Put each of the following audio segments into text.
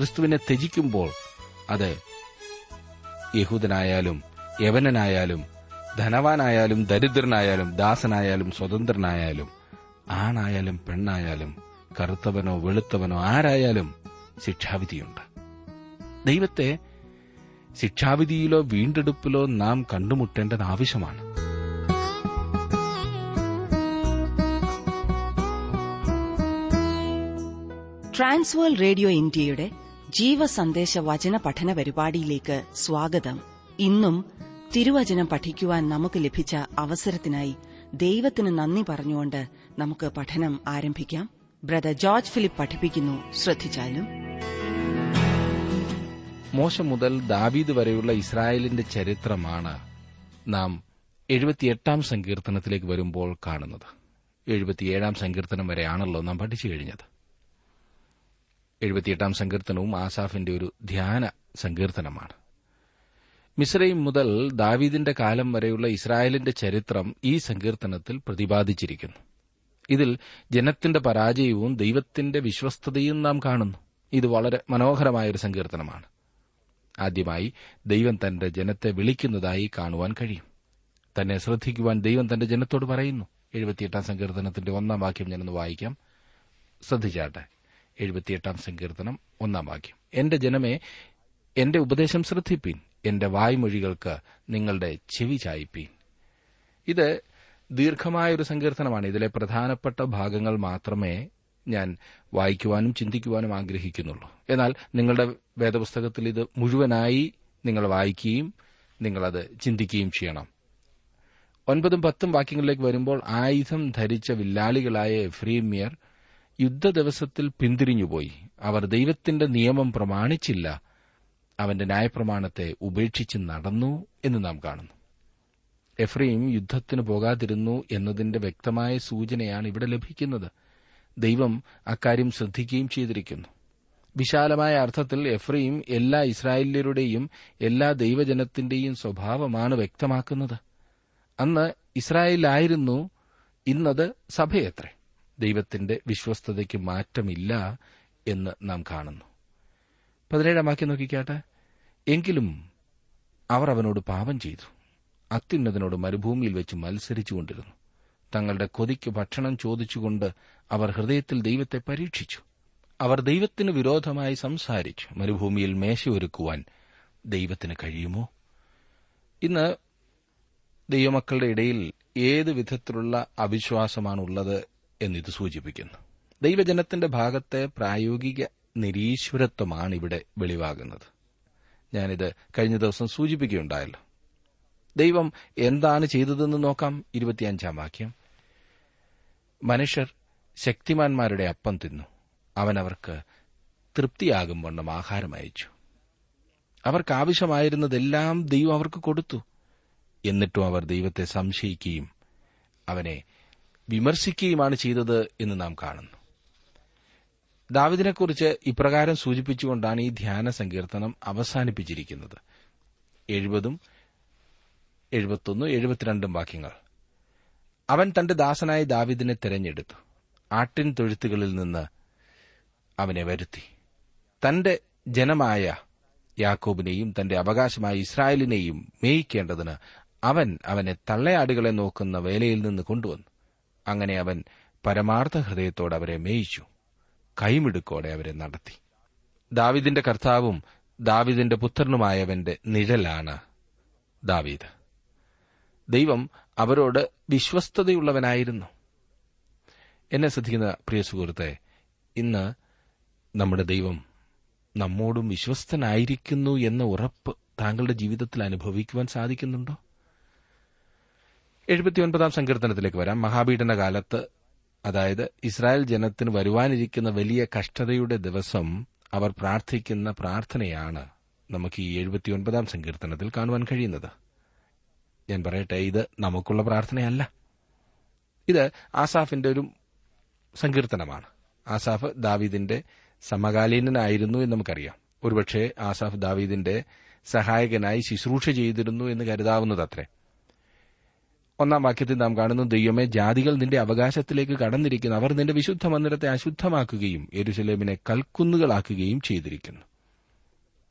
ക്രിസ്തുവിനെ ത്യജിക്കുമ്പോൾ അത് യഹൂദനായാലും യവനനായാലും ധനവാനായാലും ദരിദ്രനായാലും ദാസനായാലും സ്വതന്ത്രനായാലും ആണായാലും പെണ്ണായാലും കറുത്തവനോ വെളുത്തവനോ ആരായാലും ശിക്ഷാവിധിയുണ്ട് ദൈവത്തെ ശിക്ഷാവിധിയിലോ വീണ്ടെടുപ്പിലോ നാം കണ്ടുമുട്ടേണ്ടത് ആവശ്യമാണ് ട്രാൻസ്വേൾ റേഡിയോ ഇന്ത്യയുടെ ജീവസന്ദേശ വചന പഠന പരിപാടിയിലേക്ക് സ്വാഗതം ഇന്നും തിരുവചനം പഠിക്കുവാൻ നമുക്ക് ലഭിച്ച അവസരത്തിനായി ദൈവത്തിന് നന്ദി പറഞ്ഞുകൊണ്ട് നമുക്ക് പഠനം ആരംഭിക്കാം ബ്രദർ ജോർജ് ഫിലിപ്പ് പഠിപ്പിക്കുന്നു ശ്രദ്ധിച്ചാലും മോശ മുതൽ ദാവീദ് വരെയുള്ള ഇസ്രായേലിന്റെ ചരിത്രമാണ് നാം എഴുപത്തിയെട്ടാം സങ്കീർത്തനത്തിലേക്ക് വരുമ്പോൾ കാണുന്നത് എഴുപത്തിയേഴാം സങ്കീർത്തനം വരെയാണല്ലോ നാം പഠിച്ചു കഴിഞ്ഞത് എഴുപത്തിയെട്ടാം സങ്കീർത്തനവും ആസാഫിന്റെ ഒരു ധ്യാന സങ്കീർത്തനമാണ് മിസ്രൈം മുതൽ ദാവീദിന്റെ കാലം വരെയുള്ള ഇസ്രായേലിന്റെ ചരിത്രം ഈ സങ്കീർത്തനത്തിൽ പ്രതിപാദിച്ചിരിക്കുന്നു ഇതിൽ ജനത്തിന്റെ പരാജയവും ദൈവത്തിന്റെ വിശ്വസ്തതയും നാം കാണുന്നു ഇത് വളരെ മനോഹരമായ ഒരു സങ്കീർത്തനമാണ് ആദ്യമായി ദൈവം തന്റെ ജനത്തെ വിളിക്കുന്നതായി കാണുവാൻ കഴിയും തന്നെ ശ്രദ്ധിക്കുവാൻ ദൈവം തന്റെ ജനത്തോട് പറയുന്നു എഴുപത്തിയെട്ടാം സങ്കീർത്തനത്തിന്റെ ഒന്നാം വാക്യം ഞാനൊന്ന് വായിക്കാം ശ്രദ്ധിച്ചാട്ടെ എഴുപത്തിയെട്ടാം സങ്കീർത്തനം ഒന്നാം വാക്യം എന്റെ ജനമേ എന്റെ ഉപദേശം ശ്രദ്ധിപ്പീൻ എന്റെ വായ്മൊഴികൾക്ക് നിങ്ങളുടെ ചെവി ചായ്പീൻ ഇത് ദീർഘമായൊരു സങ്കീർത്തനമാണ് ഇതിലെ പ്രധാനപ്പെട്ട ഭാഗങ്ങൾ മാത്രമേ ഞാൻ വായിക്കുവാനും ചിന്തിക്കുവാനും ആഗ്രഹിക്കുന്നുള്ളൂ എന്നാൽ നിങ്ങളുടെ വേദപുസ്തകത്തിൽ ഇത് മുഴുവനായി നിങ്ങൾ വായിക്കുകയും നിങ്ങളത് ചിന്തിക്കുകയും ചെയ്യണം ഒൻപതും പത്തും വാക്യങ്ങളിലേക്ക് വരുമ്പോൾ ആയുധം ധരിച്ച വില്ലാളികളായ എഫ്രീമിയർ യുദ്ധ ദിവസത്തിൽ പിന്തിരിഞ്ഞുപോയി അവർ ദൈവത്തിന്റെ നിയമം പ്രമാണിച്ചില്ല അവന്റെ ന്യായപ്രമാണത്തെ ഉപേക്ഷിച്ച് നടന്നു എന്ന് നാം കാണുന്നു എഫ്രീം യുദ്ധത്തിന് പോകാതിരുന്നു എന്നതിന്റെ വ്യക്തമായ സൂചനയാണ് ഇവിടെ ലഭിക്കുന്നത് ദൈവം അക്കാര്യം ശ്രദ്ധിക്കുകയും ചെയ്തിരിക്കുന്നു വിശാലമായ അർത്ഥത്തിൽ എഫ്രീം എല്ലാ ഇസ്രായേല്യരുടെയും എല്ലാ ദൈവജനത്തിന്റെയും സ്വഭാവമാണ് വ്യക്തമാക്കുന്നത് അന്ന് ഇസ്രായേലായിരുന്നു ഇന്നത് സഭയത്രേ ദൈവത്തിന്റെ വിശ്വസ്തതയ്ക്ക് മാറ്റമില്ല എന്ന് നാം കാണുന്നു പതിനേഴാം വാക്യം നോക്കിക്കാട്ടെ എങ്കിലും അവർ അവനോട് പാപം ചെയ്തു അത്യുന്നതനോട് മരുഭൂമിയിൽ വെച്ച് മത്സരിച്ചുകൊണ്ടിരുന്നു തങ്ങളുടെ കൊതിക്ക് ഭക്ഷണം ചോദിച്ചുകൊണ്ട് അവർ ഹൃദയത്തിൽ ദൈവത്തെ പരീക്ഷിച്ചു അവർ ദൈവത്തിന് വിരോധമായി സംസാരിച്ചു മരുഭൂമിയിൽ മേശയൊരുക്കുവാൻ ദൈവത്തിന് കഴിയുമോ ഇന്ന് ദൈവമക്കളുടെ ഇടയിൽ ഏത് വിധത്തിലുള്ള അവിശ്വാസമാണുള്ളത് എന്നിത് സൂചിപ്പിക്കുന്നു ദൈവജനത്തിന്റെ ഭാഗത്തെ പ്രായോഗിക നിരീശ്വരത്വമാണ് ഇവിടെ വെളിവാകുന്നത് ഞാനിത് കഴിഞ്ഞ ദിവസം സൂചിപ്പിക്കുകയുണ്ടായല്ലോ ദൈവം എന്താണ് ചെയ്തതെന്ന് നോക്കാം ഇരുപത്തിയഞ്ചാം വാക്യം മനുഷ്യർ ശക്തിമാന്മാരുടെ അപ്പം തിന്നു അവൻ അവർക്ക് തൃപ്തിയാകും വണ്ണം ആഹാരം അയച്ചു അവർക്ക് ആവശ്യമായിരുന്നതെല്ലാം ദൈവം അവർക്ക് കൊടുത്തു എന്നിട്ടും അവർ ദൈവത്തെ സംശയിക്കുകയും അവനെ വിമർശിക്കുകയുമാണ് ചെയ്തത് എന്ന് നാം കാണുന്നു ദാവിദിനെക്കുറിച്ച് ഇപ്രകാരം സൂചിപ്പിച്ചുകൊണ്ടാണ് ഈ ധ്യാന സങ്കീർത്തനം അവസാനിപ്പിച്ചിരിക്കുന്നത് എഴുപതും എഴുപത്തൊന്നും എഴുപത്തിരണ്ടും വാക്യങ്ങൾ അവൻ തന്റെ ദാസനായ ദാവിദിനെ തെരഞ്ഞെടുത്തു ആട്ടിൻ തൊഴുത്തുകളിൽ നിന്ന് അവനെ വരുത്തി തന്റെ ജനമായ യാക്കോബിനെയും തന്റെ അവകാശമായ ഇസ്രായേലിനെയും മേയിക്കേണ്ടതിന് അവൻ അവനെ തള്ളയാടുകളെ നോക്കുന്ന വേലയിൽ നിന്ന് കൊണ്ടുവന്നു അങ്ങനെ അവൻ പരമാർത്ഥ ഹൃദയത്തോടെ അവരെ മേയിച്ചു കൈമിടുക്കോടെ അവരെ നടത്തി ദാവിദിന്റെ കർത്താവും ദാവിദിന്റെ പുത്രനുമായവന്റെ നിഴലാണ് ദാവീദ് ദൈവം അവരോട് വിശ്വസ്തതയുള്ളവനായിരുന്നു എന്നെ ശ്രദ്ധിക്കുന്ന പ്രിയ സുഹൃത്തെ ഇന്ന് നമ്മുടെ ദൈവം നമ്മോടും വിശ്വസ്തനായിരിക്കുന്നു എന്ന ഉറപ്പ് താങ്കളുടെ ജീവിതത്തിൽ അനുഭവിക്കുവാൻ സാധിക്കുന്നുണ്ടോ എഴുപത്തിയൊൻപതാം സങ്കീർത്തനത്തിലേക്ക് വരാം മഹാപീഡന കാലത്ത് അതായത് ഇസ്രായേൽ ജനത്തിന് വരുവാനിരിക്കുന്ന വലിയ കഷ്ടതയുടെ ദിവസം അവർ പ്രാർത്ഥിക്കുന്ന പ്രാർത്ഥനയാണ് നമുക്ക് ഈ എഴുപത്തിയൊൻപതാം സങ്കീർത്തനത്തിൽ കാണുവാൻ കഴിയുന്നത് ഞാൻ പറയട്ടെ ഇത് നമുക്കുള്ള പ്രാർത്ഥനയല്ല ഇത് ആസാഫിന്റെ ഒരു സങ്കീർത്തനമാണ് ആസാഫ് ദാവീദിന്റെ സമകാലീനനായിരുന്നു എന്ന് നമുക്കറിയാം ഒരുപക്ഷെ ആസാഫ് ദാവീദിന്റെ സഹായകനായി ശുശ്രൂഷ ചെയ്തിരുന്നു എന്ന് കരുതാവുന്നതത്രേ ഒന്നാം വാക്യത്തിൽ നാം കാണുന്നു ദൈവമേ ജാതികൾ നിന്റെ അവകാശത്തിലേക്ക് കടന്നിരിക്കുന്നു അവർ നിന്റെ വിശുദ്ധ മന്ദിരത്തെ അശുദ്ധമാക്കുകയും എരുസലേമിനെ കൽക്കുന്നുകളാക്കുകയും ചെയ്തിരിക്കുന്നു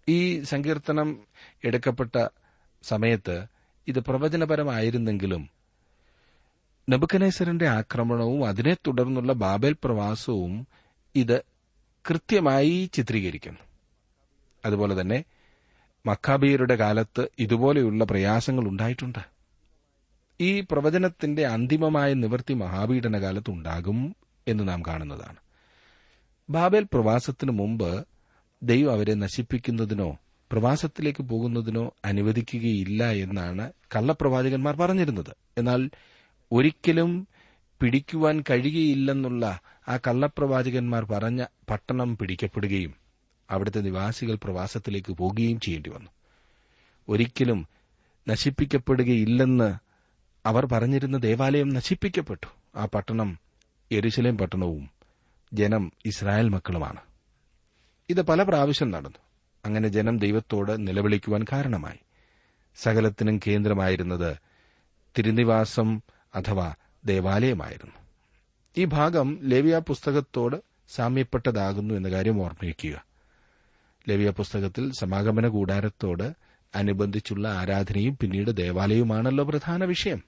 ഈ സങ്കീർത്തനം എടുക്കപ്പെട്ട സമയത്ത് ഇത് പ്രവചനപരമായിരുന്നെങ്കിലും നെബുക്കനേസറിന്റെ ആക്രമണവും അതിനെ തുടർന്നുള്ള ബാബേൽ പ്രവാസവും ഇത് കൃത്യമായി ചിത്രീകരിക്കുന്നു അതുപോലെ തന്നെ മക്കാബിയരുടെ കാലത്ത് ഇതുപോലെയുള്ള പ്രയാസങ്ങൾ ഉണ്ടായിട്ടുണ്ട് ഈ പ്രവചനത്തിന്റെ അന്തിമമായ നിവൃത്തി മഹാപീഡന കാലത്ത് ഉണ്ടാകും എന്ന് നാം കാണുന്നതാണ് ബാബേൽ പ്രവാസത്തിനു മുമ്പ് ദൈവം അവരെ നശിപ്പിക്കുന്നതിനോ പ്രവാസത്തിലേക്ക് പോകുന്നതിനോ അനുവദിക്കുകയില്ല എന്നാണ് കള്ളപ്രവാചകന്മാർ പറഞ്ഞിരുന്നത് എന്നാൽ ഒരിക്കലും പിടിക്കുവാൻ കഴിയുകയില്ലെന്നുള്ള ആ കള്ളപ്രവാചകന്മാർ പറഞ്ഞ പട്ടണം പിടിക്കപ്പെടുകയും അവിടുത്തെ നിവാസികൾ പ്രവാസത്തിലേക്ക് പോകുകയും ചെയ്യേണ്ടി വന്നു ഒരിക്കലും നശിപ്പിക്കപ്പെടുകയില്ലെന്ന് അവർ പറഞ്ഞിരുന്ന ദേവാലയം നശിപ്പിക്കപ്പെട്ടു ആ പട്ടണം എരുശലേം പട്ടണവും ജനം ഇസ്രായേൽ മക്കളുമാണ് ഇത് പല പ്രാവശ്യം നടന്നു അങ്ങനെ ജനം ദൈവത്തോട് നിലവിളിക്കുവാൻ കാരണമായി സകലത്തിനും കേന്ദ്രമായിരുന്നത് തിരുനിവാസം അഥവാ ദേവാലയമായിരുന്നു ഈ ഭാഗം ലേവിയ പുസ്തകത്തോട് സാമ്യപ്പെട്ടതാകുന്നു എന്ന കാര്യം ഓർമ്മിക്കുക ലേവിയ പുസ്തകത്തിൽ സമാഗമന കൂടാരത്തോട് അനുബന്ധിച്ചുള്ള ആരാധനയും പിന്നീട് ദേവാലയവുമാണല്ലോ പ്രധാന വിഷയം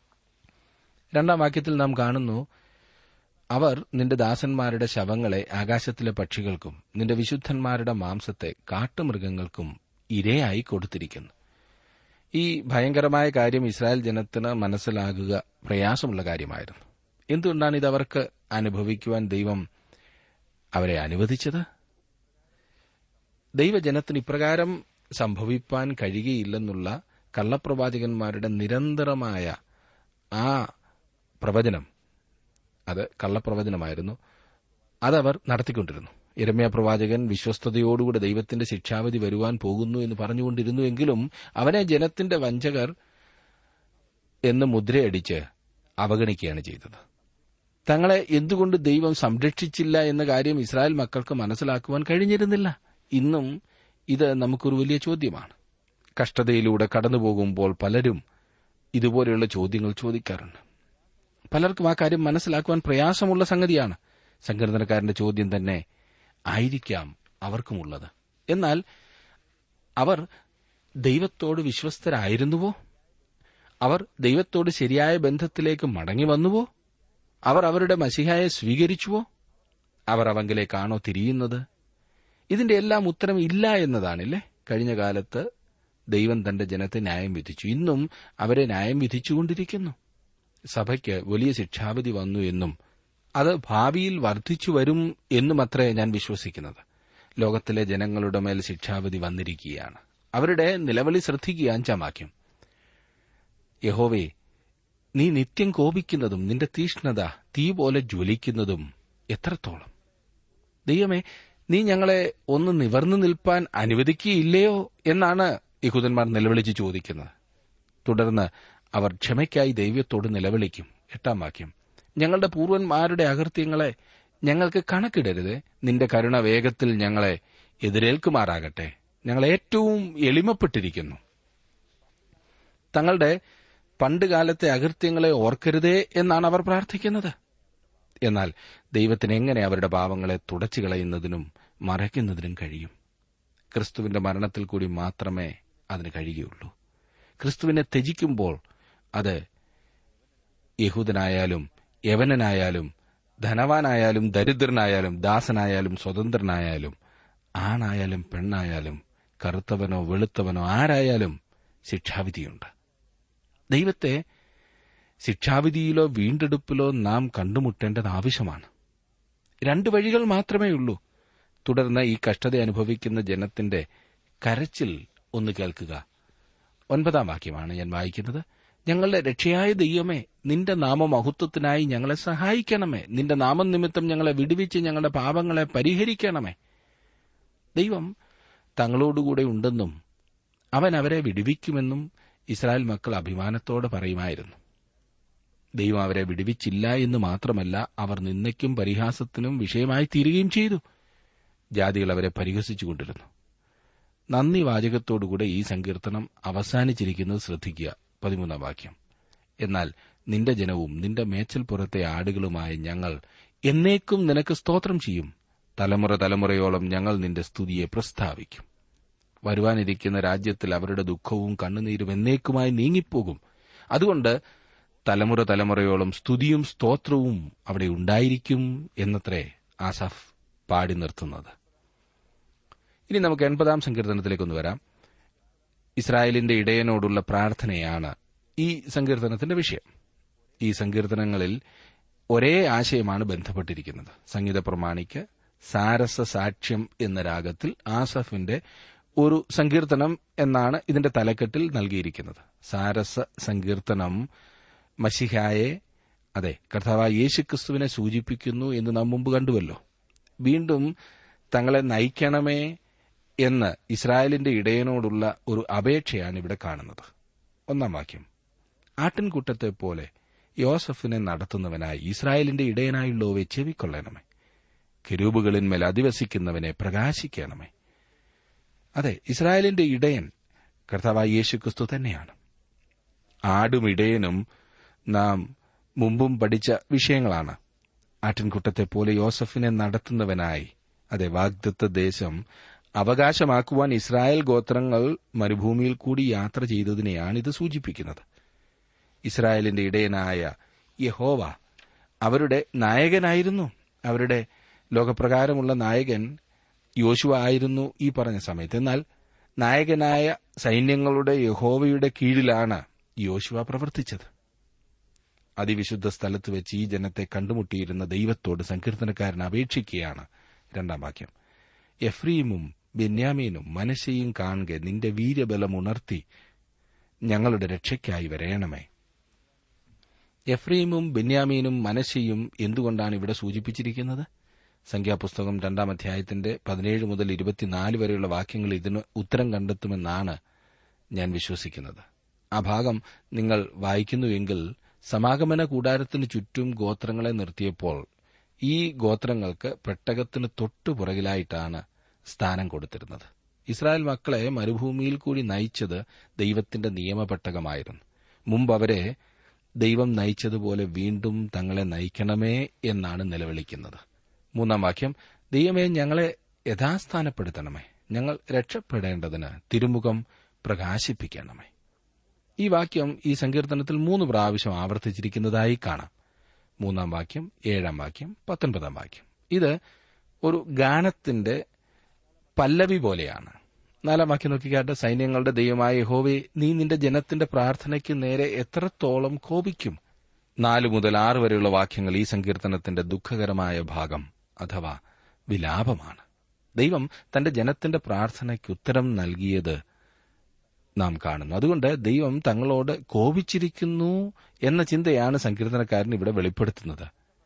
രണ്ടാം വാക്യത്തിൽ നാം കാണുന്നു അവർ നിന്റെ ദാസന്മാരുടെ ശവങ്ങളെ ആകാശത്തിലെ പക്ഷികൾക്കും നിന്റെ വിശുദ്ധന്മാരുടെ മാംസത്തെ കാട്ടുമൃഗങ്ങൾക്കും ഇരയായി കൊടുത്തിരിക്കുന്നു ഈ ഭയങ്കരമായ കാര്യം ഇസ്രായേൽ ജനത്തിന് മനസ്സിലാകുക പ്രയാസമുള്ള കാര്യമായിരുന്നു എന്തുകൊണ്ടാണ് ഇത് അവർക്ക് അനുഭവിക്കുവാൻ ദൈവം അവരെ അനുവദിച്ചത് ദൈവജനത്തിന് ഇപ്രകാരം സംഭവിപ്പാൻ കഴിയുകയില്ലെന്നുള്ള കള്ളപ്രവാചകന്മാരുടെ നിരന്തരമായ ആ പ്രവചനം അത് കള്ളപ്രവചനമായിരുന്നു അതവർ നടത്തിക്കൊണ്ടിരുന്നു ഇരമ്യ പ്രവാചകൻ വിശ്വസ്തയോടുകൂടി ദൈവത്തിന്റെ ശിക്ഷാവധി വരുവാൻ പോകുന്നു എന്ന് പറഞ്ഞുകൊണ്ടിരുന്നുവെങ്കിലും അവനെ ജനത്തിന്റെ വഞ്ചകർ എന്ന് മുദ്രയടിച്ച് അവഗണിക്കുകയാണ് ചെയ്തത് തങ്ങളെ എന്തുകൊണ്ട് ദൈവം സംരക്ഷിച്ചില്ല എന്ന കാര്യം ഇസ്രായേൽ മക്കൾക്ക് മനസ്സിലാക്കുവാൻ കഴിഞ്ഞിരുന്നില്ല ഇന്നും ഇത് നമുക്കൊരു വലിയ ചോദ്യമാണ് കഷ്ടതയിലൂടെ കടന്നുപോകുമ്പോൾ പലരും ഇതുപോലെയുള്ള ചോദ്യങ്ങൾ ചോദിക്കാറുണ്ട് പലർക്കും ആ കാര്യം മനസ്സിലാക്കുവാൻ പ്രയാസമുള്ള സംഗതിയാണ് സങ്കീർത്തനക്കാരന്റെ ചോദ്യം തന്നെ ആയിരിക്കാം അവർക്കുമുള്ളത് എന്നാൽ അവർ ദൈവത്തോട് വിശ്വസ്തരായിരുന്നുവോ അവർ ദൈവത്തോട് ശരിയായ ബന്ധത്തിലേക്ക് മടങ്ങി വന്നുവോ അവർ അവരുടെ മസിഹായെ സ്വീകരിച്ചുവോ അവർ അവങ്കിലേക്കാണോ തിരിയുന്നത് ഇതിന്റെ എല്ലാം ഉത്തരം ഇല്ല എന്നതാണില്ലേ കഴിഞ്ഞ കാലത്ത് ദൈവം തന്റെ ജനത്തെ ന്യായം വിധിച്ചു ഇന്നും അവരെ ന്യായം വിധിച്ചുകൊണ്ടിരിക്കുന്നു സഭയ്ക്ക് വലിയ ശിക്ഷാവിധി വന്നു എന്നും അത് ഭാവിയിൽ വർദ്ധിച്ചു വരും എന്നുമത്രേ ഞാൻ വിശ്വസിക്കുന്നത് ലോകത്തിലെ ജനങ്ങളുടെ മേൽ ശിക്ഷാവിധി വന്നിരിക്കുകയാണ് അവരുടെ നിലവിളി ശ്രദ്ധിക്കുക അഞ്ചാം വാക്യം യഹോവേ നീ നിത്യം കോപിക്കുന്നതും നിന്റെ തീഷ്ണത തീ പോലെ ജ്വലിക്കുന്നതും എത്രത്തോളം ദൈവമേ നീ ഞങ്ങളെ ഒന്ന് നിവർന്നു നിൽപ്പാൻ അനുവദിക്കുകയില്ലയോ എന്നാണ് യഹൂദന്മാർ നിലവിളിച്ച് ചോദിക്കുന്നത് തുടർന്ന് അവർ ക്ഷമയ്ക്കായി ദൈവത്തോട് നിലവിളിക്കും എട്ടാം വാക്യം ഞങ്ങളുടെ പൂർവന്മാരുടെ അകൃത്യങ്ങളെ ഞങ്ങൾക്ക് കണക്കിടരുത് നിന്റെ കരുണ വേഗത്തിൽ ഞങ്ങളെ എതിരേൽക്കുമാറാകട്ടെ ഞങ്ങൾ ഏറ്റവും എളിമപ്പെട്ടിരിക്കുന്നു തങ്ങളുടെ പണ്ടുകാലത്തെ അകൃത്യങ്ങളെ ഓർക്കരുതേ എന്നാണ് അവർ പ്രാർത്ഥിക്കുന്നത് എന്നാൽ ദൈവത്തിന് എങ്ങനെ അവരുടെ പാവങ്ങളെ തുടച്ചു കളയുന്നതിനും മറയ്ക്കുന്നതിനും കഴിയും ക്രിസ്തുവിന്റെ മരണത്തിൽ കൂടി മാത്രമേ അതിന് കഴിയുകയുള്ളൂ ക്രിസ്തുവിനെ ത്യജിക്കുമ്പോൾ അത് യഹൂദനായാലും യവനനായാലും ധനവാനായാലും ദരിദ്രനായാലും ദാസനായാലും സ്വതന്ത്രനായാലും ആണായാലും പെണ്ണായാലും കറുത്തവനോ വെളുത്തവനോ ആരായാലും ശിക്ഷാവിധിയുണ്ട് ദൈവത്തെ ശിക്ഷാവിധിയിലോ വീണ്ടെടുപ്പിലോ നാം കണ്ടുമുട്ടേണ്ടത് ആവശ്യമാണ് രണ്ട് വഴികൾ മാത്രമേ ഉള്ളൂ തുടർന്ന് ഈ കഷ്ടത അനുഭവിക്കുന്ന ജനത്തിന്റെ കരച്ചിൽ ഒന്ന് കേൾക്കുക ഒൻപതാം വാക്യമാണ് ഞാൻ വായിക്കുന്നത് ഞങ്ങളുടെ രക്ഷയായ ദൈവമേ നിന്റെ നാമമഹത്വത്തിനായി ഞങ്ങളെ സഹായിക്കണമേ നിന്റെ നാമം നിമിത്തം ഞങ്ങളെ വിടുവിച്ച് ഞങ്ങളുടെ പാപങ്ങളെ പരിഹരിക്കണമേ ദൈവം തങ്ങളോടുകൂടെ ഉണ്ടെന്നും അവൻ അവരെ വിടുവിക്കുമെന്നും ഇസ്രായേൽ മക്കൾ അഭിമാനത്തോടെ പറയുമായിരുന്നു ദൈവം അവരെ വിടുവിച്ചില്ല എന്ന് മാത്രമല്ല അവർ നിന്നയ്ക്കും പരിഹാസത്തിനും വിഷയമായി തീരുകയും ചെയ്തു ജാതികൾ അവരെ പരിഹസിച്ചുകൊണ്ടിരുന്നു നന്ദി വാചകത്തോടുകൂടെ ഈ സങ്കീർത്തനം അവസാനിച്ചിരിക്കുന്നത് ശ്രദ്ധിക്കുക പതിമൂന്നാം വാക്യം എന്നാൽ നിന്റെ ജനവും നിന്റെ മേച്ചൽപ്പുറത്തെ ആടുകളുമായ ഞങ്ങൾ എന്നേക്കും നിനക്ക് സ്തോത്രം ചെയ്യും തലമുറ തലമുറയോളം ഞങ്ങൾ നിന്റെ സ്തുതിയെ പ്രസ്താവിക്കും വരുവാനിരിക്കുന്ന രാജ്യത്തിൽ അവരുടെ ദുഃഖവും കണ്ണുനീരും എന്നേക്കുമായി നീങ്ങിപ്പോകും അതുകൊണ്ട് തലമുറ തലമുറയോളം സ്തുതിയും സ്തോത്രവും അവിടെ ഉണ്ടായിരിക്കും എന്നത്രേ ആസഫ് പാടി നിർത്തുന്നത് ഇനി നമുക്ക് എൺപതാം സങ്കീർത്തനത്തിലേക്കൊന്ന് വരാം ഇസ്രായേലിന്റെ ഇടയനോടുള്ള പ്രാർത്ഥനയാണ് ഈ സങ്കീർത്തനത്തിന്റെ വിഷയം ഈ സങ്കീർത്തനങ്ങളിൽ ഒരേ ആശയമാണ് ബന്ധപ്പെട്ടിരിക്കുന്നത് സംഗീത പ്രമാണിക്ക് സാരസ സാക്ഷ്യം എന്ന രാഗത്തിൽ ആസഫിന്റെ ഒരു സങ്കീർത്തനം എന്നാണ് ഇതിന്റെ തലക്കെട്ടിൽ നൽകിയിരിക്കുന്നത് സാരസ സങ്കീർത്തനം മഷിഹായെ അതെ കർത്താവായ യേശുക്രിസ്തുവിനെ സൂചിപ്പിക്കുന്നു എന്ന് നാം മുമ്പ് കണ്ടുവല്ലോ വീണ്ടും തങ്ങളെ നയിക്കണമേ എന്ന് ഇസ്രായേലിന്റെ ഇടയനോടുള്ള ഒരു അപേക്ഷയാണ് ഇവിടെ കാണുന്നത് ഒന്നാം വാക്യം ആട്ടിൻകൂട്ടത്തെ പോലെ യോസഫിനെ നടത്തുന്നവനായി ഇസ്രായേലിന്റെ ഇടയനായുള്ളവയെ ചെവിക്കൊള്ളണമേ കെരൂബുകളിന്മേൽ അധിവസിക്കുന്നവനെ പ്രകാശിക്കണമേ അതെ ഇസ്രായേലിന്റെ ഇടയൻ കർത്താവായ യേശുക്രിസ്തു തന്നെയാണ് ആടും ഇടയനും നാം മുമ്പും പഠിച്ച വിഷയങ്ങളാണ് ആട്ടിൻകുട്ടത്തെ പോലെ യോസഫിനെ നടത്തുന്നവനായി അതെ വാഗ്ദത്ത ദേശം അവകാശമാക്കുവാൻ ഇസ്രായേൽ ഗോത്രങ്ങൾ മരുഭൂമിയിൽ കൂടി യാത്ര ചെയ്തതിനെയാണ് ഇത് സൂചിപ്പിക്കുന്നത് ഇസ്രായേലിന്റെ ഇടയനായ യഹോവ അവരുടെ നായകനായിരുന്നു അവരുടെ ലോകപ്രകാരമുള്ള നായകൻ യോശുവ ആയിരുന്നു ഈ പറഞ്ഞ സമയത്ത് എന്നാൽ നായകനായ സൈന്യങ്ങളുടെ യഹോവയുടെ കീഴിലാണ് യോശുവ പ്രവർത്തിച്ചത് അതിവിശുദ്ധ സ്ഥലത്ത് വെച്ച് ഈ ജനത്തെ കണ്ടുമുട്ടിയിരുന്ന ദൈവത്തോട് സങ്കീർത്തനക്കാരൻ അപേക്ഷിക്കുകയാണ് രണ്ടാം വാക്യം എഫ്രീമും ബെന്യാമീനും മനശയും കാണുക നിന്റെ വീര്യബലം ഉണർത്തി ഞങ്ങളുടെ രക്ഷയ്ക്കായി വരയണമേ എഫ്രീമും ബെന്യാമീനും മനശയും എന്തുകൊണ്ടാണ് ഇവിടെ സൂചിപ്പിച്ചിരിക്കുന്നത് സംഖ്യാപുസ്തകം രണ്ടാം അധ്യായത്തിന്റെ പതിനേഴ് മുതൽ ഇരുപത്തിനാല് വരെയുള്ള വാക്യങ്ങൾ ഇതിന് ഉത്തരം കണ്ടെത്തുമെന്നാണ് ഞാൻ വിശ്വസിക്കുന്നത് ആ ഭാഗം നിങ്ങൾ വായിക്കുന്നുവെങ്കിൽ സമാഗമന കൂടാരത്തിനു ചുറ്റും ഗോത്രങ്ങളെ നിർത്തിയപ്പോൾ ഈ ഗോത്രങ്ങൾക്ക് പെട്ടകത്തിന് തൊട്ടു പുറകിലായിട്ടാണ് സ്ഥാനം കൊടുത്തിരുന്നത് ഇസ്രായേൽ മക്കളെ മരുഭൂമിയിൽ കൂടി നയിച്ചത് ദൈവത്തിന്റെ നിയമപെട്ടകമായിരുന്നു മുമ്പ് അവരെ ദൈവം നയിച്ചതുപോലെ വീണ്ടും തങ്ങളെ നയിക്കണമേ എന്നാണ് നിലവിളിക്കുന്നത് മൂന്നാം വാക്യം ദൈവമേ ഞങ്ങളെ യഥാസ്ഥാനപ്പെടുത്തണമേ ഞങ്ങൾ രക്ഷപ്പെടേണ്ടതിന് തിരുമുഖം പ്രകാശിപ്പിക്കണമേ ഈ വാക്യം ഈ സങ്കീർത്തനത്തിൽ മൂന്ന് പ്രാവശ്യം ആവർത്തിച്ചിരിക്കുന്നതായി കാണാം മൂന്നാം വാക്യം ഏഴാം വാക്യം പത്തൊൻപതാം വാക്യം ഇത് ഒരു ഗാനത്തിന്റെ പല്ലവി പോലെയാണ് നാലാം വാക്യം നോക്കിക്കാട്ട് സൈന്യങ്ങളുടെ ദൈവമായ യഹോവേ നീ നിന്റെ ജനത്തിന്റെ പ്രാർത്ഥനയ്ക്ക് നേരെ എത്രത്തോളം കോപിക്കും നാല് മുതൽ ആറ് വരെയുള്ള വാക്യങ്ങൾ ഈ സങ്കീർത്തനത്തിന്റെ ദുഃഖകരമായ ഭാഗം അഥവാ വിലാപമാണ് ദൈവം തന്റെ ജനത്തിന്റെ പ്രാർത്ഥനയ്ക്ക് ഉത്തരം നൽകിയത് നാം കാണുന്നു അതുകൊണ്ട് ദൈവം തങ്ങളോട് കോപിച്ചിരിക്കുന്നു എന്ന ചിന്തയാണ് സങ്കീർത്തനക്കാരൻ ഇവിടെ വെളിപ്പെടുത്തുന്നത്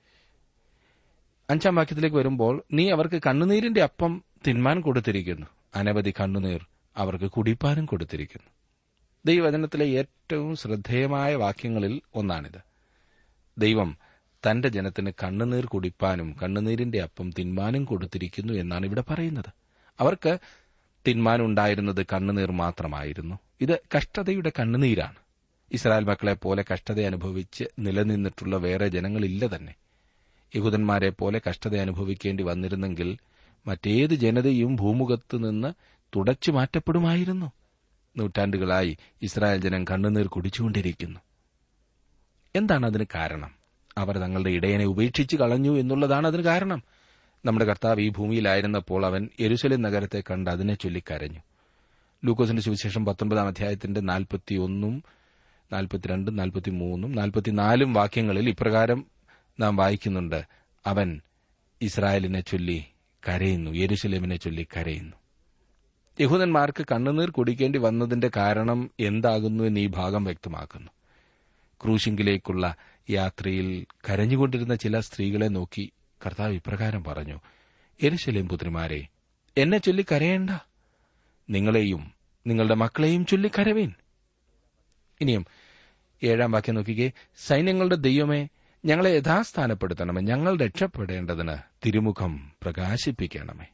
അഞ്ചാം വാക്യത്തിലേക്ക് വരുമ്പോൾ നീ അവർക്ക് കണ്ണുനീരിന്റെ അപ്പം തിന്മാൻ കൊടുത്തിരിക്കുന്നു അനവധി കണ്ണുനീർ അവർക്ക് കുടിപ്പാനും കൊടുത്തിരിക്കുന്നു ദൈവവചനത്തിലെ ഏറ്റവും ശ്രദ്ധേയമായ വാക്യങ്ങളിൽ ഒന്നാണിത് ദൈവം തന്റെ ജനത്തിന് കണ്ണുനീർ കുടിപ്പാനും കണ്ണുനീരിന്റെ അപ്പം തിന്മാനും കൊടുത്തിരിക്കുന്നു എന്നാണ് ഇവിടെ പറയുന്നത് അവർക്ക് തിന്മാനുണ്ടായിരുന്നത് കണ്ണുനീർ മാത്രമായിരുന്നു ഇത് കഷ്ടതയുടെ കണ്ണുനീരാണ് ഇസ്രായേൽ മക്കളെ പോലെ കഷ്ടത അനുഭവിച്ച് നിലനിന്നിട്ടുള്ള വേറെ ജനങ്ങളില്ല തന്നെ യഹൂദന്മാരെ പോലെ കഷ്ടത അനുഭവിക്കേണ്ടി വന്നിരുന്നെങ്കിൽ മറ്റേത് ജനതയും ഭൂമുഖത്ത് നിന്ന് തുടച്ചു മാറ്റപ്പെടുമായിരുന്നു നൂറ്റാണ്ടുകളായി ഇസ്രായേൽ ജനം കണ്ണുനീർ കുടിച്ചുകൊണ്ടിരിക്കുന്നു എന്താണ് അതിന് കാരണം അവർ തങ്ങളുടെ ഇടയനെ ഉപേക്ഷിച്ച് കളഞ്ഞു എന്നുള്ളതാണ് അതിന് കാരണം നമ്മുടെ കർത്താവ് ഈ ഭൂമിയിലായിരുന്നപ്പോൾ അവൻ യെരുസലേം നഗരത്തെ കണ്ട് അതിനെ ചൊല്ലിക്കരഞ്ഞു ലൂക്കോസിന്റെ സുവിശേഷം പത്തൊൻപതാം അധ്യായത്തിന്റെ നാൽപ്പത്തിയൊന്നും നാൽപ്പത്തിരണ്ടും നാൽപ്പത്തിമൂന്നും നാൽപ്പത്തിനാലും വാക്യങ്ങളിൽ ഇപ്രകാരം നാം വായിക്കുന്നുണ്ട് അവൻ ഇസ്രായേലിനെ ചൊല്ലി കരയുന്നു യെരുസലേമിനെ ചൊല്ലി കരയുന്നു യഹൂദന്മാർക്ക് കണ്ണുനീർ കുടിക്കേണ്ടി വന്നതിന്റെ കാരണം എന്താകുന്നു എന്ന് ഈ ഭാഗം വ്യക്തമാക്കുന്നു ക്രൂശിങ്കിലേക്കുള്ള യാത്രയിൽ കരഞ്ഞുകൊണ്ടിരുന്ന ചില സ്ത്രീകളെ നോക്കി കർത്താവ് ഇപ്രകാരം പറഞ്ഞു എരുശലേം പുത്രിമാരെ എന്നെ ചൊല്ലി കരയേണ്ട നിങ്ങളെയും നിങ്ങളുടെ മക്കളെയും ചൊല്ലി കരവീൻ ഇനിയും ഏഴാം വാക്യം നോക്കിക്കേ സൈന്യങ്ങളുടെ ദൈവമേ ഞങ്ങളെ യഥാസ്ഥാനപ്പെടുത്തണമേ ഞങ്ങൾ രക്ഷപ്പെടേണ്ടതിന് തിരുമുഖം പ്രകാശിപ്പിക്കണമേ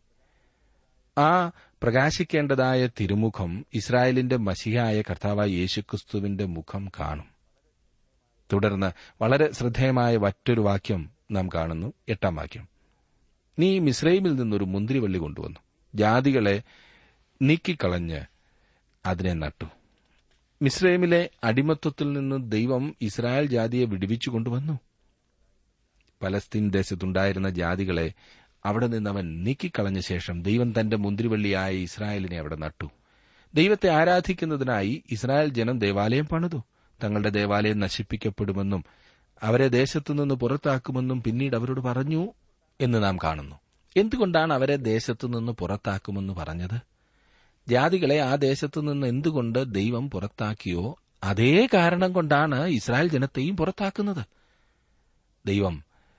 ആ പ്രകാശിക്കേണ്ടതായ തിരുമുഖം ഇസ്രായേലിന്റെ മസിഹായ കർത്താവായ യേശുക്രിസ്തുവിന്റെ മുഖം കാണും തുടർന്ന് വളരെ ശ്രദ്ധേയമായ മറ്റൊരു വാക്യം നാം കാണുന്നു എട്ടാം വാക്യം നീ മിസ്രൈമിൽ നിന്നൊരു മുന്തിരിവള്ളി കൊണ്ടുവന്നു ജാതികളെ നീക്കിക്കളഞ്ഞ് അതിനെ നട്ടു മിസ്രൈമിലെ അടിമത്വത്തിൽ നിന്ന് ദൈവം ഇസ്രായേൽ ജാതിയെ വിടുവിച്ചു കൊണ്ടുവന്നു പലസ്തീൻ ദേശത്തുണ്ടായിരുന്ന ജാതികളെ അവിടെ നിന്ന് അവൻ നീക്കിക്കളഞ്ഞ ശേഷം ദൈവം തന്റെ മുന്തിരിവള്ളിയായ ഇസ്രായേലിനെ അവിടെ നട്ടു ദൈവത്തെ ആരാധിക്കുന്നതിനായി ഇസ്രായേൽ ജനം ദേവാലയം പണിതു തങ്ങളുടെ ദേവാലയം നശിപ്പിക്കപ്പെടുമെന്നും അവരെ ദേശത്തുനിന്ന് പുറത്താക്കുമെന്നും പിന്നീട് അവരോട് പറഞ്ഞു എന്ന് നാം കാണുന്നു എന്തുകൊണ്ടാണ് അവരെ ദേശത്തുനിന്ന് പുറത്താക്കുമെന്ന് പറഞ്ഞത് ജാതികളെ ആ ദേശത്തുനിന്ന് എന്തുകൊണ്ട് ദൈവം പുറത്താക്കിയോ അതേ കാരണം കൊണ്ടാണ് ഇസ്രായേൽ ജനത്തെയും പുറത്താക്കുന്നത് ദൈവം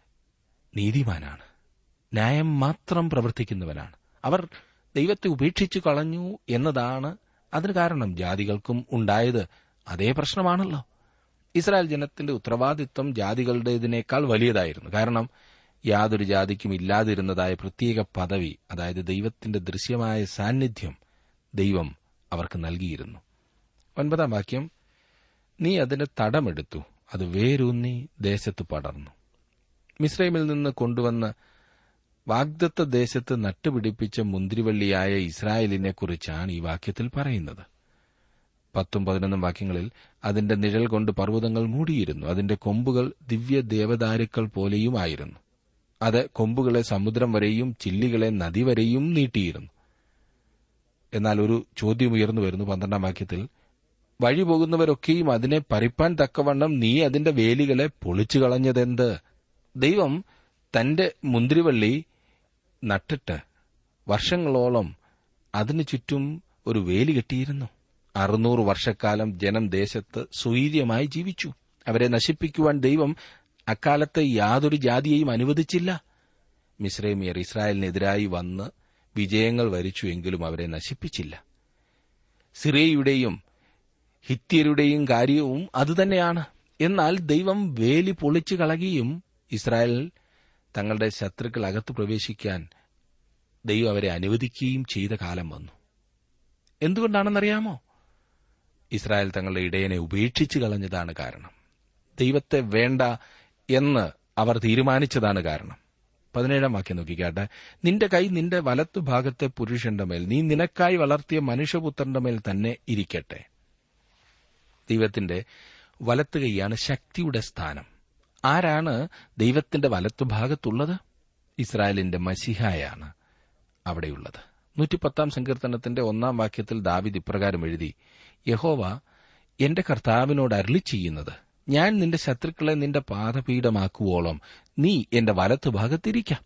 നീതിമാനാണ് ന്യായം മാത്രം പ്രവർത്തിക്കുന്നവനാണ് അവർ ദൈവത്തെ ഉപേക്ഷിച്ചു കളഞ്ഞു എന്നതാണ് അതിന് കാരണം ജാതികൾക്കും ഉണ്ടായത് അതേ പ്രശ്നമാണല്ലോ ഇസ്രായേൽ ജനത്തിന്റെ ഉത്തരവാദിത്വം ജാതികളുടേതിനേക്കാൾ വലിയതായിരുന്നു കാരണം യാതൊരു ജാതിക്കും ഇല്ലാതിരുന്നതായ പ്രത്യേക പദവി അതായത് ദൈവത്തിന്റെ ദൃശ്യമായ സാന്നിധ്യം ദൈവം അവർക്ക് നൽകിയിരുന്നു ഒൻപതാം വാക്യം നീ അതിന് തടമെടുത്തു അത് വേരൂന്നി ദേശത്ത് പടർന്നു മിസ്രൈമിൽ നിന്ന് കൊണ്ടുവന്ന് വാഗ്ദത്ത ദേശത്ത് നട്ടുപിടിപ്പിച്ച മുന്തിരിവള്ളിയായ ഇസ്രായേലിനെക്കുറിച്ചാണ് ഈ വാക്യത്തിൽ പറയുന്നത് പത്തും പതിനൊന്നും വാക്യങ്ങളിൽ അതിന്റെ നിഴൽ കൊണ്ട് പർവ്വതങ്ങൾ മൂടിയിരുന്നു അതിന്റെ കൊമ്പുകൾ ദിവ്യ ദേവദാരുക്കൾ പോലെയുമായിരുന്നു അത് കൊമ്പുകളെ സമുദ്രം വരെയും ചില്ലികളെ നദി വരെയും നീട്ടിയിരുന്നു എന്നാൽ ഒരു ചോദ്യം ഉയർന്നു വരുന്നു പന്ത്രണ്ടാം വാക്യത്തിൽ വഴി പോകുന്നവരൊക്കെയും അതിനെ പരിപ്പാൻ തക്കവണ്ണം നീ അതിന്റെ വേലികളെ പൊളിച്ചു കളഞ്ഞതെന്ത് ദൈവം തന്റെ മുന്തിരിവള്ളി നട്ടിട്ട് വർഷങ്ങളോളം അതിനു ചുറ്റും ഒരു വേലി കെട്ടിയിരുന്നു അറുന്നൂറ് വർഷക്കാലം ജനം ദേശത്ത് സ്വൈര്യമായി ജീവിച്ചു അവരെ നശിപ്പിക്കുവാൻ ദൈവം അക്കാലത്ത് യാതൊരു ജാതിയെയും അനുവദിച്ചില്ല മിശ്രൈമിയർ ഇസ്രായേലിനെതിരായി വന്ന് വിജയങ്ങൾ വരിച്ചുവെങ്കിലും അവരെ നശിപ്പിച്ചില്ല സിറിയയുടെയും ഹിത്യരുടെയും കാര്യവും അതുതന്നെയാണ് എന്നാൽ ദൈവം വേലി പൊളിച്ചു കളയുകയും ഇസ്രായേൽ തങ്ങളുടെ ശത്രുക്കൾ അകത്ത് പ്രവേശിക്കാൻ ദൈവം അവരെ അനുവദിക്കുകയും ചെയ്ത കാലം വന്നു എന്തുകൊണ്ടാണെന്നറിയാമോ ഇസ്രായേൽ തങ്ങളുടെ ഇടയനെ ഉപേക്ഷിച്ചു കളഞ്ഞതാണ് കാരണം ദൈവത്തെ വേണ്ട എന്ന് അവർ തീരുമാനിച്ചതാണ് കാരണം പതിനേഴാം വാക്യം നോക്കിക്കാട്ടെ നിന്റെ കൈ നിന്റെ വലത്തുഭാഗത്തെ പുരുഷന്റെ മേൽ നീ നിനക്കായി വളർത്തിയ മനുഷ്യപുത്രന്റെ മേൽ തന്നെ ഇരിക്കട്ടെ ദൈവത്തിന്റെ വലത്ത് കൈയാണ് ശക്തിയുടെ സ്ഥാനം ആരാണ് ദൈവത്തിന്റെ വലത്തുഭാഗത്തുള്ളത് ഇസ്രായേലിന്റെ മസിഹായാണ് അവിടെയുള്ളത് നൂറ്റിപ്പത്താം സങ്കീർത്തനത്തിന്റെ ഒന്നാം വാക്യത്തിൽ ദാവിദ് ഇപ്രകാരം എഴുതി യഹോവ എന്റെ കർത്താവിനോട് അരളി ചെയ്യുന്നത് ഞാൻ നിന്റെ ശത്രുക്കളെ നിന്റെ പാദപീഠമാക്കുവോളം നീ എന്റെ വലത്തുഭാഗത്തിരിക്കാം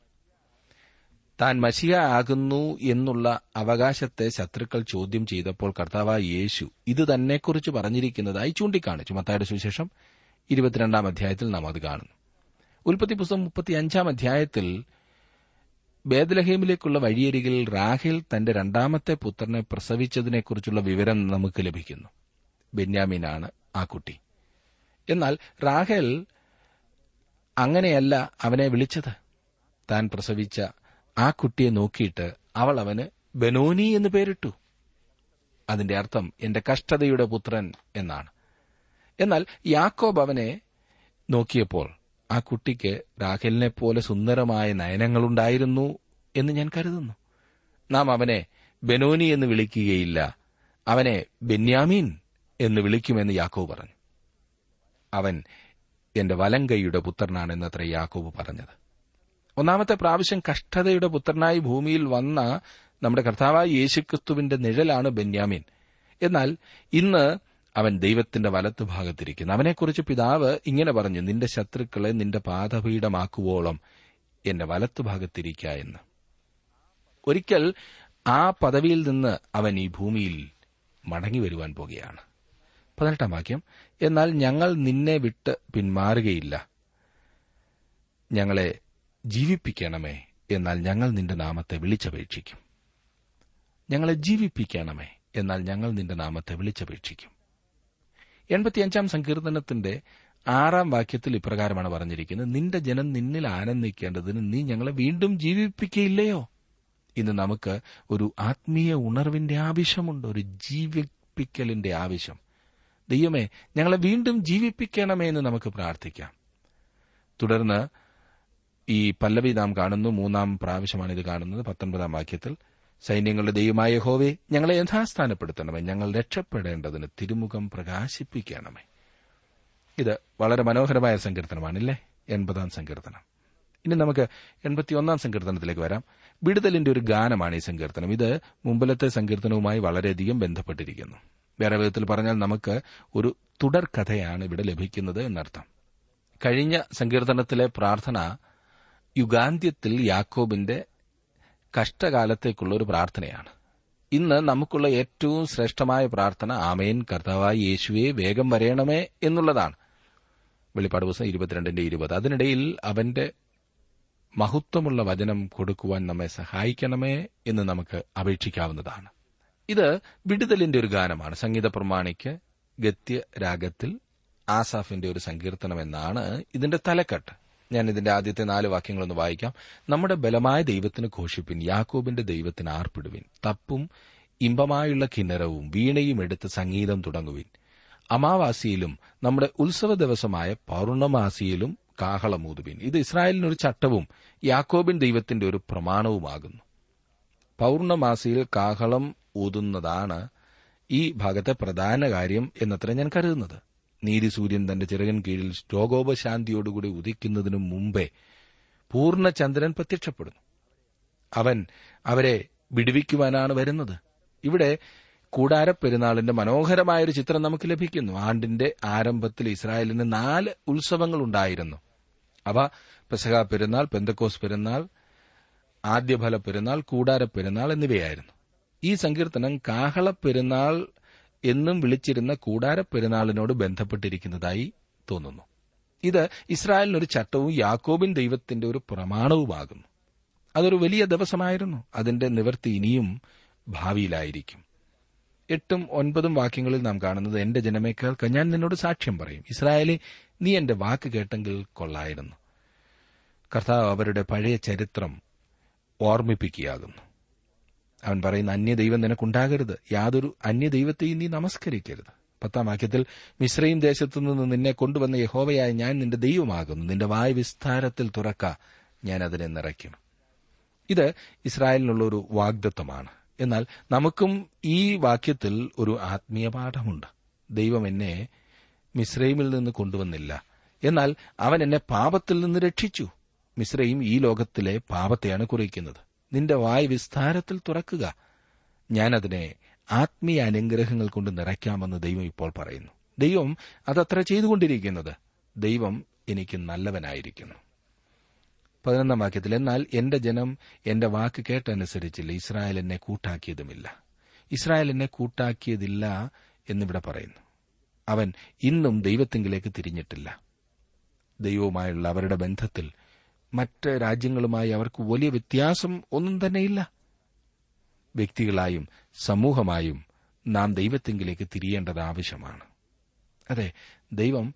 താൻ മഷിയ ആകുന്നു എന്നുള്ള അവകാശത്തെ ശത്രുക്കൾ ചോദ്യം ചെയ്തപ്പോൾ കർത്താവായ യേശു ഇത് തന്നെക്കുറിച്ച് പറഞ്ഞിരിക്കുന്നതായി ചൂണ്ടിക്കാണിച്ചു മത്തായുടെ സുവിശേഷം ഇരുപത്തിരണ്ടാം അധ്യായത്തിൽ നാം അത് കാണുന്നു ഉൽപ്പത്തി പുസ്തകം മുപ്പത്തിയഞ്ചാം അധ്യായത്തിൽ ബേദലഹേമിലേക്കുള്ള വഴിയരികിൽ റാഹേൽ തന്റെ രണ്ടാമത്തെ പുത്രനെ പ്രസവിച്ചതിനെക്കുറിച്ചുള്ള വിവരം നമുക്ക് ലഭിക്കുന്നു ബെന്യാമീനാണ് ആ കുട്ടി എന്നാൽ റാഹേൽ അങ്ങനെയല്ല അവനെ വിളിച്ചത് താൻ പ്രസവിച്ച ആ കുട്ടിയെ നോക്കിയിട്ട് അവൾ അവന് ബനോനി എന്ന് പേരിട്ടു അതിന്റെ അർത്ഥം എന്റെ കഷ്ടതയുടെ പുത്രൻ എന്നാണ് എന്നാൽ യാക്കോബ് അവനെ നോക്കിയപ്പോൾ ആ കുട്ടിക്ക് റാഖലിനെ പോലെ സുന്ദരമായ നയനങ്ങളുണ്ടായിരുന്നു എന്ന് ഞാൻ കരുതുന്നു നാം അവനെ ബനോനി എന്ന് വിളിക്കുകയില്ല അവനെ ബെന്യാമീൻ എന്ന് വിളിക്കുമെന്ന് യാക്കോബ് പറഞ്ഞു അവൻ എന്റെ വലങ്കൈയുടെ പുത്രനാണെന്നത്ര യാക്കോബ് പറഞ്ഞത് ഒന്നാമത്തെ പ്രാവശ്യം കഷ്ടതയുടെ പുത്രനായി ഭൂമിയിൽ വന്ന നമ്മുടെ കർത്താവായ യേശുക്രിസ്തുവിന്റെ നിഴലാണ് ബെന്യാമീൻ എന്നാൽ ഇന്ന് അവൻ ദൈവത്തിന്റെ വലത്തുഭാഗത്തിരിക്കുന്നു അവനെക്കുറിച്ച് പിതാവ് ഇങ്ങനെ പറഞ്ഞു നിന്റെ ശത്രുക്കളെ നിന്റെ പാദപീഠമാക്കുവോളം എന്റെ വലത്തുഭാഗത്തിരിക്ക എന്ന് ഒരിക്കൽ ആ പദവിയിൽ നിന്ന് അവൻ ഈ ഭൂമിയിൽ മടങ്ങി വരുവാൻ പോകുകയാണ് പതിനെട്ടാം വാക്യം എന്നാൽ ഞങ്ങൾ നിന്നെ വിട്ട് പിന്മാറുകയില്ല ഞങ്ങളെ ജീവിപ്പിക്കണമേ എന്നാൽ ഞങ്ങൾ നിന്റെ നാമത്തെ വിളിച്ചപേക്ഷിക്കും ഞങ്ങളെ ജീവിപ്പിക്കണമേ എന്നാൽ ഞങ്ങൾ നിന്റെ നാമത്തെ വിളിച്ചപേക്ഷിക്കും എൺപത്തിയഞ്ചാം സങ്കീർത്തനത്തിന്റെ ആറാം വാക്യത്തിൽ ഇപ്രകാരമാണ് പറഞ്ഞിരിക്കുന്നത് നിന്റെ ജനം നിന്നിൽ ആനന്ദിക്കേണ്ടതിന് നീ ഞങ്ങളെ വീണ്ടും ജീവിപ്പിക്കയില്ലയോ ഇന്ന് നമുക്ക് ഒരു ആത്മീയ ഉണർവിന്റെ ആവശ്യമുണ്ട് ഒരു ജീവിപ്പിക്കലിന്റെ ആവശ്യം ദൈവമേ ഞങ്ങളെ വീണ്ടും ജീവിപ്പിക്കണമേ എന്ന് നമുക്ക് പ്രാർത്ഥിക്കാം തുടർന്ന് ഈ പല്ലവി നാം കാണുന്നു മൂന്നാം പ്രാവശ്യമാണ് ഇത് കാണുന്നത് പത്തൊൻപതാം വാക്യത്തിൽ സൈന്യങ്ങളുടെ ദൈവമായ ഹോവെ ഞങ്ങളെ യഥാസ്ഥാനപ്പെടുത്തണമേ ഞങ്ങൾ രക്ഷപ്പെടേണ്ടതിന് തിരുമുഖം പ്രകാശിപ്പിക്കണമേ ഇത് വളരെ മനോഹരമായ സങ്കീർത്തനമാണല്ലേ എൺപതാം സങ്കീർത്തനം ഇനി നമുക്ക് എൺപത്തിയൊന്നാം സങ്കീർത്തനത്തിലേക്ക് വരാം വിടുതലിന്റെ ഒരു ഗാനമാണ് ഈ സങ്കീർത്തനം ഇത് മുമ്പിലത്തെ സങ്കീർത്തനവുമായി വളരെയധികം ബന്ധപ്പെട്ടിരിക്കുന്നു വേറെ വിധത്തിൽ പറഞ്ഞാൽ നമുക്ക് ഒരു തുടർക്കഥയാണ് ഇവിടെ ലഭിക്കുന്നത് എന്നർത്ഥം കഴിഞ്ഞ സങ്കീർത്തനത്തിലെ പ്രാർത്ഥന യുഗാന്ത്യത്തിൽ യാക്കോബിന്റെ കഷ്ടകാലത്തേക്കുള്ള ഒരു പ്രാർത്ഥനയാണ് ഇന്ന് നമുക്കുള്ള ഏറ്റവും ശ്രേഷ്ഠമായ പ്രാർത്ഥന ആമേൻ കർത്താവായി യേശുവെ വേഗം വരയണമേ എന്നുള്ളതാണ് വെളിപ്പാട് ദിവസം ഇരുപത്തിരണ്ടിന്റെ ഇരുപത് അതിനിടയിൽ അവന്റെ മഹത്വമുള്ള വചനം കൊടുക്കുവാൻ നമ്മെ സഹായിക്കണമേ എന്ന് നമുക്ക് അപേക്ഷിക്കാവുന്നതാണ് ഇത് വിടുതലിന്റെ ഒരു ഗാനമാണ് സംഗീത പ്രമാണിക്ക് ഗത്യ രാഗത്തിൽ ആസാഫിന്റെ ഒരു സങ്കീർത്തനം എന്നാണ് ഇതിന്റെ തലക്കെട്ട് ഞാൻ ഇതിന്റെ ആദ്യത്തെ നാല് വാക്യങ്ങളൊന്ന് വായിക്കാം നമ്മുടെ ബലമായ ദൈവത്തിന് ഘോഷിപ്പിൻ യാക്കോബിന്റെ ദൈവത്തിന് ആർപ്പിടുവിൻ തപ്പും ഇമ്പമായുള്ള കിന്നരവും വീണയും എടുത്ത് സംഗീതം തുടങ്ങുവിൻ അമാവാസിയിലും നമ്മുടെ ഉത്സവ ദിവസമായ പൗർണമാസിയിലും കാഹളമൂതുവിൻ ഇത് ഇസ്രായേലിനൊരു ചട്ടവും യാക്കോബിൻ ദൈവത്തിന്റെ ഒരു പ്രമാണവുമാകുന്നു പൗർണമാസിയിൽ കാഹളം ഊതുന്നതാണ് ഈ ഭാഗത്തെ പ്രധാന കാര്യം എന്നത്ര ഞാൻ കരുതുന്നത് നീതിസൂര്യൻ തന്റെ ചിറകൻ കീഴിൽ രോഗോപശാന്തിയോടുകൂടി ഉദിക്കുന്നതിനു മുമ്പേ പൂർണ്ണചന്ദ്രൻ പ്രത്യക്ഷപ്പെടുന്നു അവൻ അവരെ വിടുവിക്കുവാനാണ് വരുന്നത് ഇവിടെ കൂടാര പെരുന്നാളിന്റെ മനോഹരമായൊരു ചിത്രം നമുക്ക് ലഭിക്കുന്നു ആണ്ടിന്റെ ആരംഭത്തിൽ ഇസ്രായേലിന് നാല് ഉത്സവങ്ങൾ ഉണ്ടായിരുന്നു അവ പെസഹ പെരുന്നാൾ പെന്തക്കോസ് പെരുന്നാൾ ആദ്യഫല പെരുന്നാൾ കൂടാര പെരുന്നാൾ എന്നിവയായിരുന്നു ഈ സങ്കീർത്തനം കാഹള പെരുന്നാൾ എന്നും വിളിച്ചിരുന്ന കൂടാര പെരുന്നാളിനോട് ബന്ധപ്പെട്ടിരിക്കുന്നതായി തോന്നുന്നു ഇത് ഇസ്രായേലിനൊരു ചട്ടവും യാക്കോബിൻ ദൈവത്തിന്റെ ഒരു പ്രമാണവുമാകുന്നു അതൊരു വലിയ ദിവസമായിരുന്നു അതിന്റെ നിവൃത്തി ഇനിയും ഭാവിയിലായിരിക്കും എട്ടും ഒൻപതും വാക്യങ്ങളിൽ നാം കാണുന്നത് എന്റെ ജനമേ കേൾക്ക ഞാൻ നിന്നോട് സാക്ഷ്യം പറയും ഇസ്രായേലി നീ എന്റെ വാക്ക് കേട്ടെങ്കിൽ കൊള്ളായിരുന്നു കർത്താവ് അവരുടെ പഴയ ചരിത്രം ഓർമ്മിപ്പിക്കുകയാകുന്നു അവൻ പറയുന്ന അന്യദൈവം നിനക്കുണ്ടാകരുത് യാതൊരു അന്യദൈവത്തെയും നീ നമസ്കരിക്കരുത് പത്താം വാക്യത്തിൽ മിശ്രയും ദേശത്തു നിന്ന് നിന്നെ കൊണ്ടുവന്ന യഹോവയായ ഞാൻ നിന്റെ ദൈവമാകുന്നു നിന്റെ വായ വിസ്താരത്തിൽ തുറക്ക ഞാൻ അതിനെ നിറയ്ക്കും ഇത് ഇസ്രായേലിനുള്ള ഒരു വാഗ്ദത്വമാണ് എന്നാൽ നമുക്കും ഈ വാക്യത്തിൽ ഒരു ആത്മീയ പാഠമുണ്ട് ദൈവം എന്നെ മിശ്രൈമിൽ നിന്ന് കൊണ്ടുവന്നില്ല എന്നാൽ അവൻ എന്നെ പാപത്തിൽ നിന്ന് രക്ഷിച്ചു മിശ്രയും ഈ ലോകത്തിലെ പാപത്തെയാണ് കുറിക്കുന്നത് നിന്റെ വായ് വിസ്താരത്തിൽ തുറക്കുക ഞാനതിനെ ആത്മീയ അനുഗ്രഹങ്ങൾ കൊണ്ട് നിറയ്ക്കാമെന്ന് ദൈവം ഇപ്പോൾ പറയുന്നു ദൈവം അതത്ര ചെയ്തുകൊണ്ടിരിക്കുന്നത് ദൈവം എനിക്ക് നല്ലവനായിരിക്കുന്നു പതിനൊന്നാം വാക്യത്തിൽ എന്നാൽ എന്റെ ജനം എന്റെ വാക്ക് കേട്ടനുസരിച്ചില്ല ഇസ്രായേൽ എന്നെ കൂട്ടാക്കിയതുമില്ല ഇസ്രായേൽ എന്നെ കൂട്ടാക്കിയതില്ല എന്നിവിടെ പറയുന്നു അവൻ ഇന്നും ദൈവത്തിങ്കിലേക്ക് തിരിഞ്ഞിട്ടില്ല ദൈവവുമായുള്ള അവരുടെ ബന്ധത്തിൽ മറ്റ് രാജ്യങ്ങളുമായി അവർക്ക് വലിയ വ്യത്യാസം ഒന്നും തന്നെയില്ല വ്യക്തികളായും സമൂഹമായും നാം ദൈവത്തിങ്കിലേക്ക് തിരിയേണ്ടത് ആവശ്യമാണ് അതെ ദൈവം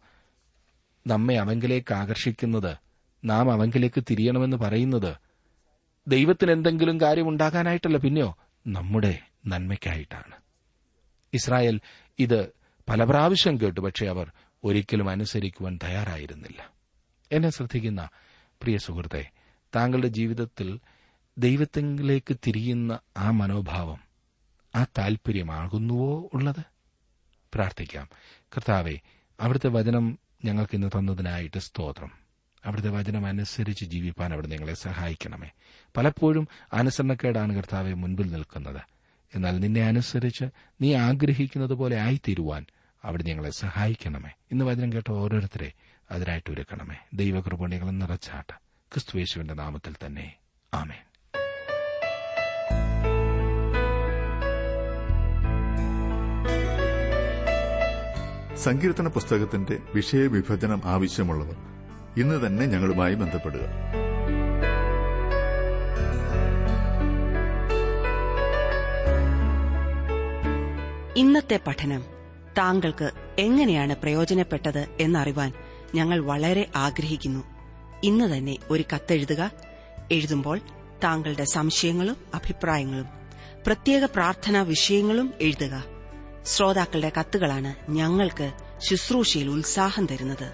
നമ്മെ അവങ്കിലേക്ക് ആകർഷിക്കുന്നത് നാം അവങ്കിലേക്ക് തിരിയണമെന്ന് പറയുന്നത് ദൈവത്തിന് എന്തെങ്കിലും കാര്യമുണ്ടാകാനായിട്ടല്ല പിന്നെയോ നമ്മുടെ നന്മയ്ക്കായിട്ടാണ് ഇസ്രായേൽ ഇത് പല പ്രാവശ്യം കേട്ടു പക്ഷേ അവർ ഒരിക്കലും അനുസരിക്കുവാൻ തയ്യാറായിരുന്നില്ല എന്നെ ശ്രദ്ധിക്കുന്ന പ്രിയ സുഹൃത്തെ താങ്കളുടെ ജീവിതത്തിൽ ദൈവത്തിലേക്ക് തിരിയുന്ന ആ മനോഭാവം ആ താൽപര്യമാകുന്നുവോ ഉള്ളത് പ്രാർത്ഥിക്കാം കർത്താവെ അവിടുത്തെ വചനം ഞങ്ങൾക്ക് ഇന്ന് തന്നതിനായിട്ട് സ്തോത്രം അവിടുത്തെ വചനം അനുസരിച്ച് ജീവിപ്പാൻ അവിടെ നിങ്ങളെ സഹായിക്കണമേ പലപ്പോഴും അനുസരണക്കേടാണ് കർത്താവെ മുൻപിൽ നിൽക്കുന്നത് എന്നാൽ നിന്നെ അനുസരിച്ച് നീ ആഗ്രഹിക്കുന്നത് പോലെ ആയിത്തീരുവാൻ അവിടെ ഞങ്ങളെ സഹായിക്കണമേ ഇന്ന് വചനം കേട്ട ഓരോരുത്തരെ അതിനായിട്ട് ഒരുക്കണമേ ദൈവകൃപണികളും നിറച്ചാട്ട് ക്രിസ്തുവേശുവിന്റെ നാമത്തിൽ തന്നെ ആമേൻ സങ്കീർത്തന പുസ്തകത്തിന്റെ വിഷയവിഭജനം ആവശ്യമുള്ളവർ ഇന്ന് തന്നെ ഞങ്ങളുമായി ബന്ധപ്പെടുക ഇന്നത്തെ പഠനം താങ്കൾക്ക് എങ്ങനെയാണ് പ്രയോജനപ്പെട്ടത് എന്നറിവാൻ ഞങ്ങൾ വളരെ ആഗ്രഹിക്കുന്നു ഇന്ന് തന്നെ ഒരു കത്തെഴുതുക എഴുതുമ്പോൾ താങ്കളുടെ സംശയങ്ങളും അഭിപ്രായങ്ങളും പ്രത്യേക പ്രാർത്ഥനാ വിഷയങ്ങളും എഴുതുക ശ്രോതാക്കളുടെ കത്തുകളാണ് ഞങ്ങൾക്ക് ശുശ്രൂഷയിൽ ഉത്സാഹം തരുന്നത്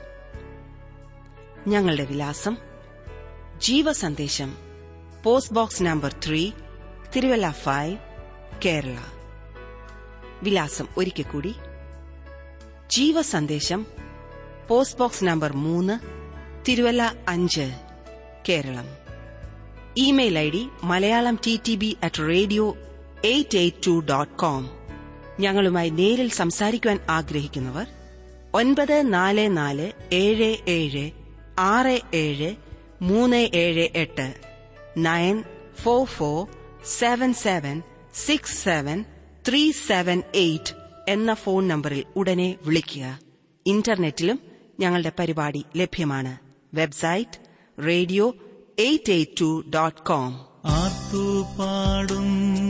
ഞങ്ങളുടെ വിലാസം ജീവസന്ദേശം post box number three Thiruvalla five Kerala വിലാസം ഒരിക്കൽ കൂടി ജീവസന്ദേശം പോസ്റ്റ് ബോക്സ് നമ്പർ മൂന്ന് തിരുവല്ല അഞ്ച് Keralam email I D Malayalam T T B at radio eight eight two dot com ഞങ്ങളുമായി നേരിൽ സംസാരിക്കുവാൻ ആഗ്രഹിക്കുന്നവർ ഒൻപത് നാല് നാല് ഏഴ് ഏഴ് ആറ് ഏഴ് മൂന്ന് ഏഴ് എട്ട് nine four four seven seven six seven three seven eight എന്ന ഫോൺ നമ്പറിൽ ഉടനെ വിളിക്കുക ഇന്റർനെറ്റിലും ഞങ്ങളുടെ പരിപാടി ലഭ്യമാണ് website radio eight eight two dot com ആർത്തുപാടും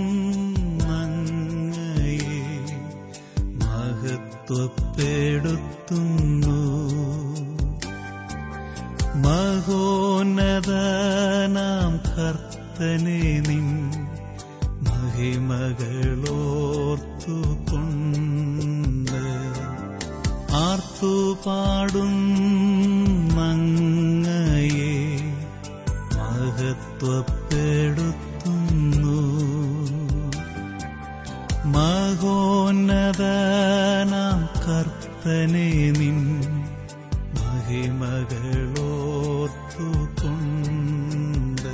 അങ്ങയെ മഹത്വപ്പെടുത്തുന്നു മഹോന്നതനാം കർത്തനെ നിൻ മഹിമകളോർത്തുകൊണ്ട് ആർത്തുപാടും അങ്ങയെ മഹത്വപ്പെടുത്തുന്നു മഹോന്നതനാം കർത്തനെ നിൻ മഹിമകളോർത്തുകൊണ്ട്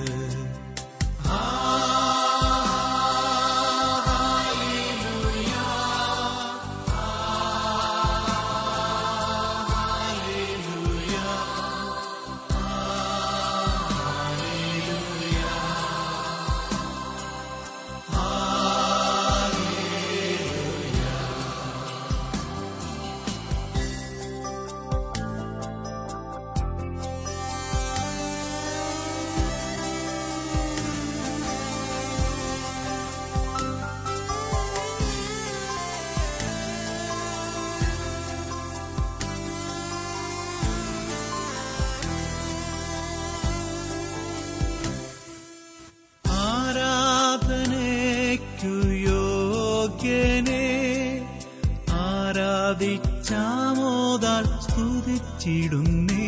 ആരാധനയ്ക്കു യോഗ്യനെ ആരാധിച്ചാമോദാൽ സ്തുതിച്ചിടുന്നേ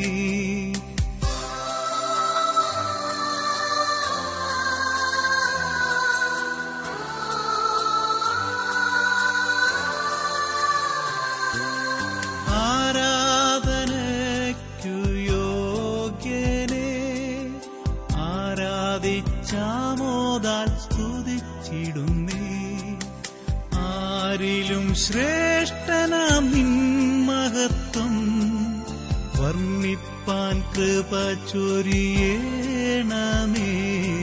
ആരാധനയ്ക്കു യോഗ്യനെ ആരാധിച്ചാമോദാൽ സ്തുതിച്ചിടുന്നേ ആരിലും ശ്രേഷ്ഠനാം നിൻ മഹത്വം വർണ്ണിപ്പാൻ കൃപ ചൊരിയേണമേ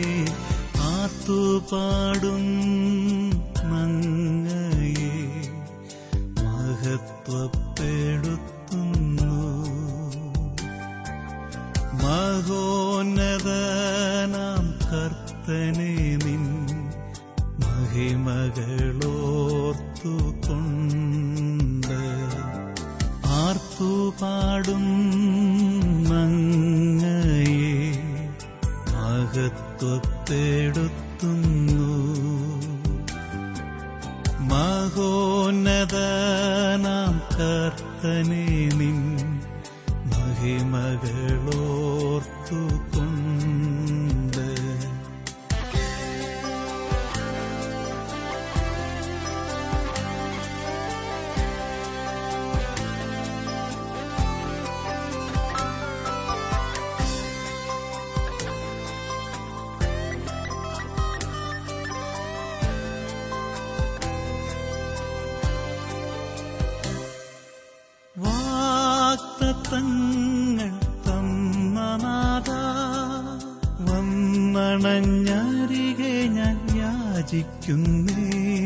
ആത്തുപാടും മങ്ങയെ മഹത്വപ്പെടുത്തുന്നു മഹോന്നതനാം കർത്തനെ നിൻ മഹിമകളോർത്തുകൊണ്ട് ആർത്തുപാടും മങ്ങയെ മഹത്വപ്പെടുത്തുന്നു മഹോന്നതനാം കർത്തനെ നിൻ മഹിമകളോർത്തുകൊണ്ട് വാക്തത്വങ്ങൾ തന്നനാഥ വന്നണഞ്ഞരികെ ഞാൻ യാചിക്കുന്നേ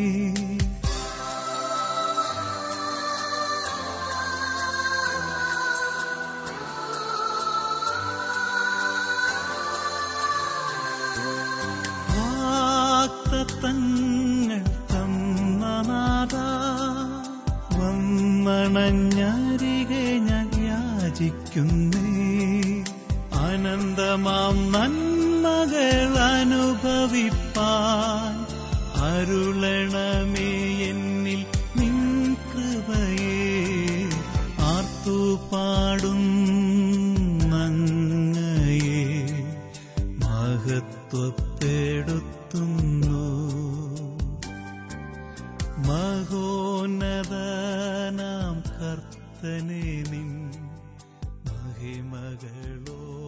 വാക്തത്വങ്ങൾ തന്നനാഥ വന്നണഞ്ഞരികെ ഞാൻ യാചിക്കുന്നേ അനന്തമാം നന്മകൾ അനുഭവിപ്പാൻ അരുളണമേ എന്നിൽ നിൻ കൃപയെ ആർത്തുപാടും അങ്ങയെ മഹത്വപ്പെടുത്തുന്നു വെളിപ്പെടുത്തുന്നു മഹോന്നതനാം കർത്തനെ നിൻ മഹിമകളോ